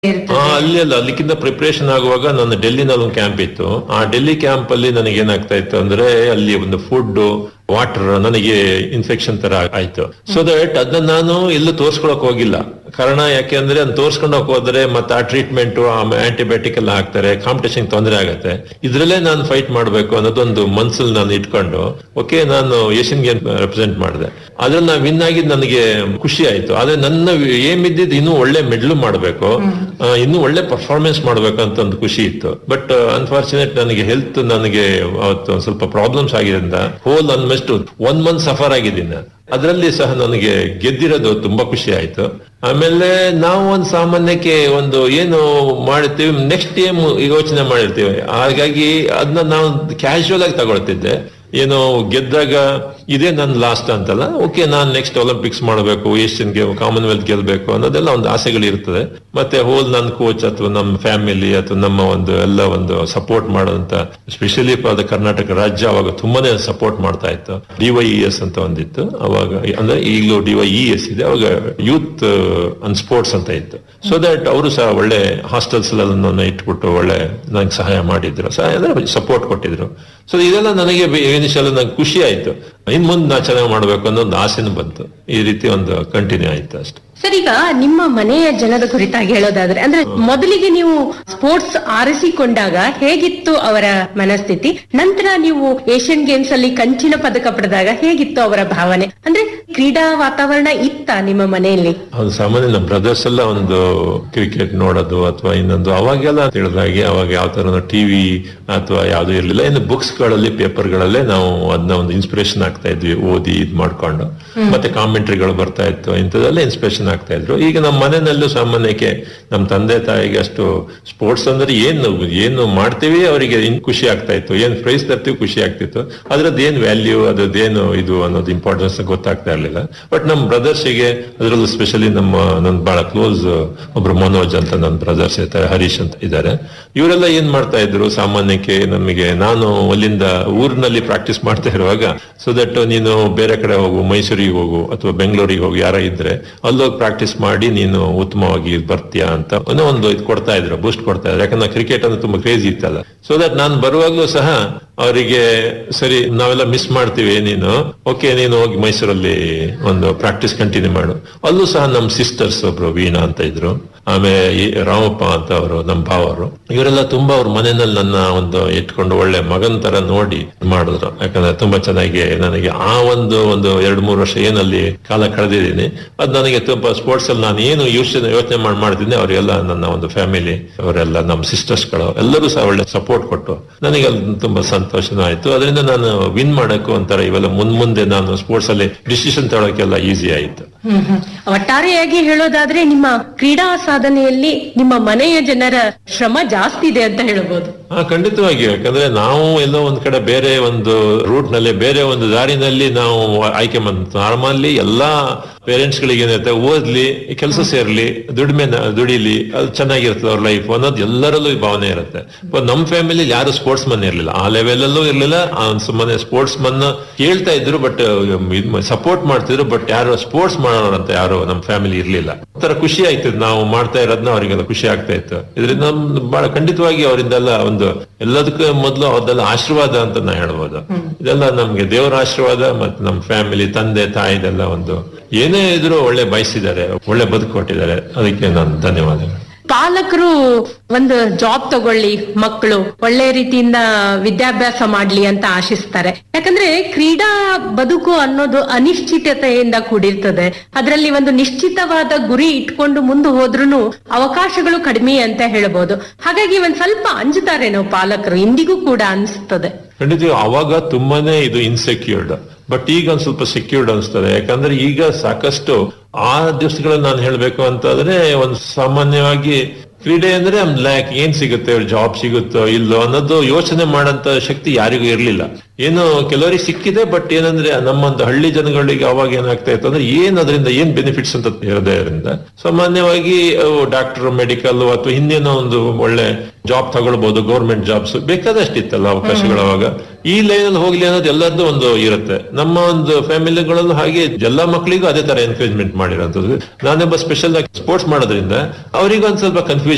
ಇರ್ತದೆ ಆ, ಅಲ್ಲಿ ಅಲ್ಲ ಅಲ್ಲಿಕ್ಕಿಂತ ಪ್ರಿಪರೇಷನ್ ಆಗುವಾಗ ನನ್ನ ಡೆಲ್ಲಿನಲ್ಲಿ ಒಂದು ಕ್ಯಾಂಪ್ ಇತ್ತು ಆ ಡೆಲ್ಲಿ ಕ್ಯಾಂಪ್ ಅಲ್ಲಿ ನನಗೆ ಏನಾಗ್ತಾ ಇತ್ತು ಅಂದ್ರೆ ಅಲ್ಲಿ ಒಂದು ಫುಡ್ ವಾಟರ್ ನನಗೆ ಇನ್ಫೆಕ್ಷನ್ ತರ ಆಯ್ತು ಸೊ ದಟ್ ಅದನ್ನ ನಾನು ಎಲ್ಲೂ ತೋರ್ಸ್ಕೊಳಕ್ ಹೋಗಿಲ್ಲ ಕಾರಣ ಯಾಕೆ ಅಂದ್ರೆ ಅದನ್ನ ತೋರ್ಸ್ಕೊಂಡೋಕ್ ಹೋದ್ರೆ ಮತ್ತೆ ಆ ಟ್ರೀಟ್ಮೆಂಟ್ ಆಂಟಿಬಯೋಟಿಕ್ ಎಲ್ಲ ಹಾಕ್ತಾರೆ ಕಾಂಪಿಟೇಷನ್ ತೊಂದರೆ ಆಗತ್ತೆ ಇದ್ರಲ್ಲೇ ನಾನು ಫೈಟ್ ಮಾಡ್ಬೇಕು ಅನ್ನೋದೊಂದು ಮನ್ಸಲ್ಲಿ ನಾನು ಇಟ್ಕೊಂಡು ಓಕೆ ನಾನು ಏಷ್ಯನ್ ಗೇಮ್ ರೆಪ್ರೆಸೆಂಟ್ ಮಾಡಿದೆ ಅದ್ರಲ್ಲಿ ನಾ ವಿನ್ ಆಗಿದ್ ನನಗೆ ಖುಷಿ ಆಯ್ತು ಆದ್ರೆ ನನ್ನ ಏಮ್ ಇದ್ದಿದ್ದು ಇನ್ನೂ ಒಳ್ಳೆ ಮೆಡ್ಲು ಮಾಡ್ಬೇಕು ಆ, ಇನ್ನೂ ಒಳ್ಳೆ ಪರ್ಫಾರ್ಮೆನ್ಸ್ ಮಾಡ್ಬೇಕು ಅಂತ ಒಂದು ಖುಷಿ ಇತ್ತು ಬಟ್ ಅನ್ಫಾರ್ಚುನೇಟ್ ನನಗೆ ಹೆಲ್ತ್ ನನಗೆ ಅವತ್ತು ಒಂದ್ ಸ್ವಲ್ಪ ಪ್ರಾಬ್ಲಮ್ಸ್ ಆಗಿದ್ರಿಂದ whole almost one month suffer ಆಗಿದ್ದೀನಿ ಅದರಲ್ಲಿ ಸಹ ನನಗೆ ಗೆದ್ದಿರೋದು ತುಂಬಾ ಖುಷಿ ಆಯ್ತು ಆಮೇಲೆ ನಾವು ಒಂದು ಸಾಮಾನ್ಯಕ್ಕೆ ಒಂದು ಏನು ಮಾಡ್ತೀವಿ ನೆಕ್ಸ್ಟ್ ಟೈಮ್ ಯೋಚನೆ ಮಾಡಿರ್ತೀವಿ ಹಾಗಾಗಿ ಅದನ್ನ ನಾವು ಕ್ಯಾಶುವಲ್ ಆಗಿ ತಗೊಳ್ತಿದ್ದೆ ಏನು ಗೆದ್ದಾಗ ಇದೇ ನನ್ನ ಲಾಸ್ಟ್ ಅಂತಲ್ಲ ಓಕೆ ನಾನು ನೆಕ್ಸ್ಟ್ ಒಲಿಂಪಿಕ್ಸ್ ಮಾಡಬೇಕು ಏಷ್ಯನ್ ಗೇಮ್ ಕಾಮನ್ವೆಲ್ತ್ ಗೆಲ್ಬೇಕು ಅನ್ನೋದೆಲ್ಲ ಒಂದು ಆಸೆಗಳು ಇರ್ತದೆ ಮತ್ತೆ ಹೋಲ್ ನನ್ನ ಕೋಚ್ ಅಥವಾ ನಮ್ಮ ಫ್ಯಾಮಿಲಿ ಅಥವಾ ನಮ್ಮ ಒಂದು ಎಲ್ಲ ಒಂದು ಸಪೋರ್ಟ್ ಮಾಡೋಂತ ಸ್ಪೆಷಲಿ ಅದು ಕರ್ನಾಟಕ ರಾಜ್ಯ ಅವಾಗ ತುಂಬಾನೇ ಸಪೋರ್ಟ್ ಮಾಡ್ತಾ ಇತ್ತು ಡಿವೈಇಎಸ್ ಅಂತ ಒಂದಿತ್ತು ಅವಾಗ ಅಂದ್ರೆ ಈಗಲೂ ಡಿವೈಇಎಸ್ ಇದೆ ಅವಾಗ ಯೂತ್ ಅಂಡ್ ಸ್ಪೋರ್ಟ್ಸ್ ಅಂತ ಇತ್ತು ಸೊ ದಟ್ ಅವರು ಸಹ ಒಳ್ಳೆ ಹಾಸ್ಟೆಲ್ಸ್ ನನ್ನ ಇಟ್ಬಿಟ್ಟು ಒಳ್ಳೆ ನಂಗೆ ಸಹಾಯ ಮಾಡಿದ್ರು ಸಹಾಯ ಅಂದ್ರೆ ಸಪೋರ್ಟ್ ಕೊಟ್ಟಿದ್ರು ಸೊ ಇದೆಲ್ಲ ನನಗೆ ಇನಿಷಿಯಲ್ ನಂಗೆ ಖುಷಿ ಆಯ್ತು ಇನ್ ಮುಂದೆ ನಾ ಚೆನ್ನಾಗಿ ಮಾಡ್ಬೇಕು ಅನ್ನೋ ಒಂದು ಆಸೆನೂ ಬಂತು ಈ ರೀತಿ ಒಂದು ಕಂಟಿನ್ಯೂ ಆಯ್ತು ಅಷ್ಟೇ ಸರ್ ಈಗ ನಿಮ್ಮ ಮನೆಯ ಜನದ ಕುರಿತಾಗಿ ಹೇಳೋದಾದ್ರೆ ಅಂದ್ರೆ ಮೊದಲಿಗೆ ನೀವು ಸ್ಪೋರ್ಟ್ಸ್ ಆರಿಸಿಕೊಂಡಾಗ ಹೇಗಿತ್ತು ಅವರ ಮನಸ್ಥಿತಿ ನಂತರ ನೀವು ಏಷ್ಯನ್ ಗೇಮ್ಸ್ ಅಲ್ಲಿ ಕಂಚಿನ ಪದಕ ಪಡೆದಾಗ ಹೇಗಿತ್ತು ಅವರ ಭಾವನೆ ಅಂದ್ರೆ ಕ್ರೀಡಾ ವಾತಾವರಣ ಇತ್ತ ನಿಮ್ಮ ಮನೆಯಲ್ಲಿ ಅದು ಸಾಮಾನ್ಯ ನಮ್ಮ ಬ್ರದರ್ಸ್ ಎಲ್ಲ ಒಂದು ಕ್ರಿಕೆಟ್ ನೋಡೋದು ಅಥವಾ ಇನ್ನೊಂದು ಅವಾಗೆಲ್ಲ ತಿಳಿದಾಗೆ ಅವಾಗ ಯಾವ ತರ ಟಿವಿ ಅಥವಾ ಯಾವ್ದು ಇರ್ಲಿಲ್ಲ ಇನ್ನು ಬುಕ್ಸ್ ಗಳಲ್ಲಿ ಪೇಪರ್ ಗಳಲ್ಲೇ ನಾವು ಅದನ್ನ ಒಂದು ಇನ್ಸ್ಪಿರೇಷನ್ ಆಗ್ತಾ ಇದ್ವಿ ಓದಿ ಇದ್ ಮಾಡ್ಕೊಂಡು ಮತ್ತೆ ಕಾಮೆಂಟ್ರಿಗಳು ಬರ್ತಾ ಇತ್ತು ಇಂಥದ್ದೆಲ್ಲ ಇನ್ಸ್ಪಿರೇಷನ್ ಆಗ್ತಾ ಇದ್ರು ಈಗ ನಮ್ಮ ಮನೆಯಲ್ಲೂ ಸಾಮಾನ್ಯಕ್ಕೆ ನಮ್ಮ ತಂದೆ ತಾಯಿಗೆ ಅಷ್ಟು ಸ್ಪೋರ್ಟ್ಸ್ ಅಂದ್ರೆ ಏನು ಏನು ಮಾಡ್ತೀವಿ ಅವರಿಗೆ ಇನ್ ಖುಷಿ ಆಗ್ತಾ ಇತ್ತು ಏನ್ ಪ್ರೈಸ್ ತರ್ತೀವಿ ಖುಷಿ ಆಗ್ತಿತ್ತು ಅದ್ರದ್ದು ಏನ್ ವ್ಯಾಲ್ಯೂ ಅದ್ರದ್ದೇನು ಇದು ಅನ್ನೋದು ಇಂಪಾರ್ಟೆನ್ಸ್ ಗೊತ್ತಾಗ್ತಾ ಇರ್ಲಿಲ್ಲ ಬಟ್ ನಮ್ಮ ಬ್ರದರ್ಸಿಗೆ ಅದರಲ್ಲೂ ಸ್ಪೆಷಲಿ ನಮ್ಮ ನನ್ ಬಹಳ ಕ್ಲೋಸ್ ಒಬ್ರು ಮನೋಜ್ ಅಂತ ನನ್ನ ಬ್ರದರ್ಸ್ ಇರ್ತಾರೆ ಹರೀಶ್ ಅಂತ ಇದ್ದಾರೆ ಇವರೆಲ್ಲ ಏನ್ ಮಾಡ್ತಾ ಇದ್ರು ಸಾಮಾನ್ಯಕ್ಕೆ ನಮಗೆ ನಾನು ಅಲ್ಲಿಂದ ಊರಿನಲ್ಲಿ ಪ್ರಾಕ್ಟೀಸ್ ಮಾಡ್ತಾ ಇರುವಾಗ ಸೊ ದಟ್ ನೀನು ಬೇರೆ ಕಡೆ ಹೋಗು ಮೈಸೂರಿಗೆ ಹೋಗು ಅಥವಾ ಬೆಂಗಳೂರಿಗೆ ಹೋಗಿ ಯಾರ ಇದ್ರೆ ಅಲ್ಲೋಗಿ ಪ್ರಾಕ್ಟೀಸ್ ಮಾಡಿ ನೀನು ಉತ್ತಮವಾಗಿ ಬರ್ತೀಯಾ ಅಂತ ಅನ್ನೋ ಒಂದು ಇದು ಕೊಡ್ತಾ ಇದ್ರು ಬೂಸ್ಟ್ ಕೊಡ್ತಾ ಇದ್ರು ಯಾಕಂದ್ರೆ ಕ್ರಿಕೆಟ್ ಅಂದ್ರೆ ತುಂಬಾ ಕ್ರೇಜಿ ಇತ್ತಲ್ಲ ಸೊ ದಟ್ ನಾನು ಬರುವಾಗ್ಲೂ ಸಹ ಅವರಿಗೆ ಸರಿ ನಾವೆಲ್ಲ ಮಿಸ್ ಮಾಡ್ತೀವಿ ನೀನು ಓಕೆ ನೀನು ಹೋಗಿ ಮೈಸೂರಲ್ಲಿ ಒಂದು ಪ್ರಾಕ್ಟೀಸ್ ಕಂಟಿನ್ಯೂ ಮಾಡು ಅಲ್ಲೂ ಸಹ ನಮ್ಮ ಸಿಸ್ಟರ್ಸ್ ಒಬ್ರು ವೀಣಾ ಅಂತ ಇದ್ರು ಆಮೇಲೆ ಈ ರಾಮಪ್ಪ ಅಂತ ಅವರು ನಮ್ಮ ಭಾವರು ಇವರೆಲ್ಲ ತುಂಬಾ ಅವ್ರ ಮನೆಯಲ್ಲಿ ನನ್ನ ಒಂದು ಇಟ್ಕೊಂಡು ಒಳ್ಳೆ ಮಗನ್ ತರ ನೋಡಿ ಮಾಡಿದ್ರು ಯಾಕಂದ್ರೆ ತುಂಬಾ ಚೆನ್ನಾಗಿ ನನಗೆ ಆ ಒಂದು ಒಂದು ಎರಡು ಮೂರು ವರ್ಷ ಏನಲ್ಲಿ ಕಾಲ ಕಳೆದಿದ್ದೀನಿ ಅದ್ ನನಗೆ ತುಂಬಾ ಸ್ಪೋರ್ಟ್ಸ್ ಅಲ್ಲಿ ನಾನು ಏನು ಯೋಚನೆ ಯೋಚನೆ ಮಾಡಿ ಮಾಡ್ತಿದ್ದೆ ಅವರೆಲ್ಲ ನನ್ನ ಒಂದು ಫ್ಯಾಮಿಲಿ ಅವರೆಲ್ಲ ನಮ್ಮ ಸಿಸ್ಟರ್ಸ್ ಗಳು ಎಲ್ಲರೂ ಸಹ ಒಳ್ಳೆ ಸಪೋರ್ಟ್ ಕೊಟ್ಟು ನನಗೆ ಅಲ್ಲಿ ತುಂಬಾ ಸಂತೋಷನೂ ಆಯ್ತು ಅದರಿಂದ ನಾನು ವಿನ್ ಮಾಡಕ್ಕೂ ಒಂಥರ ಇವೆಲ್ಲ ಮುಂದ್ ಮುಂದೆ ನಾನು ಸ್ಪೋರ್ಟ್ಸ್ ಅಲ್ಲಿ ಡಿಸಿಷನ್ ತಗೊಳಕ್ಕೆಲ್ಲ ಈಸಿ ಆಯ್ತು ಹ್ಮ್ ಹ್ಮ್. ಒಟ್ಟಾರೆಯಾಗಿ ಹೇಳೋದಾದ್ರೆ ನಿಮ್ಮ ಕ್ರೀಡಾ ಸಾಧನೆಯಲ್ಲಿ ನಿಮ್ಮ ಮನೆಯ ಜನರ ಶ್ರಮ ಜಾಸ್ತಿ ಇದೆ ಅಂತ ಹೇಳ್ಬೋದು ಹಾ ಖಂಡಿತವಾಗಿ ಯಾಕಂದ್ರೆ ನಾವು ಎಲ್ಲೋ ಒಂದ್ ಕಡೆ ಬೇರೆ ಒಂದು ರೂಟ್ ನಲ್ಲಿ ಬೇರೆ ಒಂದು ದಾರಿನಲ್ಲಿ ನಾವು ಆಯ್ಕೆ ಬಂತು ನಾರ್ಮಲ್ಲಿ ಎಲ್ಲಾ ಪೇರೆಂಟ್ಸ್ ಗಳಿಗೆ ಏನಿರುತ್ತೆ ಓದ್ಲಿ ಕೆಲಸ ಸೇರ್ಲಿ ದುಡಿಮೆ ದುಡಿಲಿ ಅದು ಚೆನ್ನಾಗಿರ್ತದೆ ಅವ್ರ ಲೈಫ್ ಅನ್ನೋದು ಎಲ್ಲರಲ್ಲೂ ಈ ಭಾವನೆ ಇರುತ್ತೆ ಬಟ್ ನಮ್ಮ ಫ್ಯಾಮಿಲಿ ಯಾರು ಸ್ಪೋರ್ಟ್ಸ್ ಮನ್ ಇರ್ಲಿಲ್ಲ ಆ ಲೆವೆಲ್ ಅಲ್ಲೂ ಇರ್ಲಿಲ್ಲ ಆ ಸುಮ್ಮನೆ ಸ್ಪೋರ್ಟ್ಸ್ ಮನ್ ಕೇಳ್ತಾ ಇದ್ರು ಬಟ್ ಸಪೋರ್ಟ್ ಮಾಡ್ತಿದ್ರು ಬಟ್ ಯಾರು ಸ್ಪೋರ್ಟ್ಸ್ ಮಾಡೋರು ಅಂತ ಯಾರು ನಮ್ಮ ಫ್ಯಾಮಿಲಿ ಇರ್ಲಿಲ್ಲ ಒಂಥರ ಖುಷಿ ಆಯ್ತದ ನಾವು ಮಾಡ್ತಾ ಇರೋದ್ನ ಅವರಿಗೆಲ್ಲ ಖುಷಿ ಆಗ್ತಾ ಇತ್ತು ಇದರಿಂದ ನಮ್ ಬಹಳ ಖಂಡಿತವಾಗಿ ಅವರಿಂದೆಲ್ಲ ಒಂದು ಎಲ್ಲದಕ್ಕೂ ಮೊದಲು ಅವ್ರದ್ದೆಲ್ಲ ಆಶೀರ್ವಾದ ಅಂತ ನಾ ಹೇಳ್ಬೋದು ಇದೆಲ್ಲ ನಮ್ಗೆ ದೇವರ ಆಶೀರ್ವಾದ ಮತ್ತೆ ನಮ್ಮ ಫ್ಯಾಮಿಲಿ ತಂದೆ ತಾಯಿದೆಲ್ಲ ಒಂದು ಏನೇ ಇದ್ರು ಒಳ್ಳೆ ಬಯಸಿದ್ದಾರೆ ಒಳ್ಳೆ ಬದುಕು ಕೊಟ್ಟಿದ್ದಾರೆ ಅದಕ್ಕೆ ನಾನು ಧನ್ಯವಾದಗಳು ಪಾಲಕರು ಒಂದು ಜಾಬ್ ತಗೊಳ್ಳಿ ಮಕ್ಕಳು ಒಳ್ಳೆ ರೀತಿಯಿಂದ ವಿದ್ಯಾಭ್ಯಾಸ ಮಾಡ್ಲಿ ಅಂತ ಆಶಿಸ್ತಾರೆ ಯಾಕಂದ್ರೆ ಕ್ರೀಡಾ ಬದುಕು ಅನ್ನೋದು ಅನಿಶ್ಚಿತತೆಯಿಂದ ಕೂಡಿರ್ತದೆ ಅದರಲ್ಲಿ ಒಂದು ನಿಶ್ಚಿತವಾದ ಗುರಿ ಇಟ್ಕೊಂಡು ಮುಂದೆ ಹೋದ್ರೂ ಅವಕಾಶಗಳು ಕಡಿಮೆ ಅಂತ ಹೇಳ್ಬೋದು ಹಾಗಾಗಿ ಒಂದ್ ಸ್ವಲ್ಪ ಅಂಜುತ್ತಾರೆ ನಾವು ಪಾಲಕರು ಇಂದಿಗೂ ಕೂಡ ಅನಿಸ್ತದೆ ಖಂಡಿತ ಅವಾಗ ತುಂಬಾನೇ ಇದು ಇನ್ಸೆಕ್ಯೂರ್ಡ್ ಬಟ್ ಈಗ ಒಂದ್ ಸ್ವಲ್ಪ ಸೆಕ್ಯೂರ್ಡ್ ಅನಿಸ್ತದೆ ಯಾಕಂದ್ರೆ ಈಗ ಸಾಕಷ್ಟು ಆ ದಿವಸಗಳಲ್ಲಿ ನಾನು ಹೇಳ್ಬೇಕು ಅಂತಂದ್ರೆ ಒಂದು ಸಾಮಾನ್ಯವಾಗಿ ಕ್ರೀಡೆ ಅಂದ್ರೆ ಲ್ಯಾಕ್ ಏನ್ ಸಿಗುತ್ತೆ ಜಾಬ್ ಸಿಗುತ್ತೋ ಇಲ್ಲೋ ಅನ್ನೋದು ಯೋಚನೆ ಮಾಡಂತ ಶಕ್ತಿ ಯಾರಿಗೂ ಇರ್ಲಿಲ್ಲ ಏನು ಕೆಲವರಿಗೆ ಸಿಕ್ಕಿದೆ ಬಟ್ ಏನಂದ್ರೆ ನಮ್ಮೊಂದು ಹಳ್ಳಿ ಜನಗಳಿಗೆ ಅವಾಗ ಏನಾಗ್ತಾ ಇತ್ತು ಅಂದ್ರೆ ಏನ್ ಅದರಿಂದ ಏನ್ ಬೆನಿಫಿಟ್ಸ್ ಅಂತ ಇರೋದ್ರಿಂದ ಸಾಮಾನ್ಯವಾಗಿ ಡಾಕ್ಟರ್ ಮೆಡಿಕಲ್ ಅಥವಾ ಇನ್ನೇನೋ ಒಂದು ಒಳ್ಳೆ ಜಾಬ್ ತಗೊಳ್ಬಹುದು ಗೌರ್ಮೆಂಟ್ ಜಾಬ್ಸ್ ಬೇಕಾದಷ್ಟಿತ್ತಲ್ಲ ಅವಕಾಶಗಳು ಅವಾಗ ಈ ಲೈನ್ ಅಲ್ಲಿ ಹೋಗ್ಲಿ ಅನ್ನೋದು ಎಲ್ಲರದ್ದು ಒಂದು ಇರುತ್ತೆ ನಮ್ಮ ಒಂದು ಫ್ಯಾಮಿಲಿಗಳಲ್ಲೂ ಹಾಗೆ ಎಲ್ಲಾ ಮಕ್ಕಳಿಗೂ ಅದೇ ತರ ಎನ್ಕರೇಜ್ಮೆಂಟ್ ಮಾಡಿರೋಂಥದ್ದು ನಾನೊಬ್ಬ ಸ್ಪೆಷಲ್ ಆಗಿ ಸ್ಪೋರ್ಟ್ಸ್ ಮಾಡೋದ್ರಿಂದ ಅವ್ರಿಗೆ ಒಂದ್ ಸ್ವಲ್ಪ ಕನ್ಫ್ಯೂಷನ್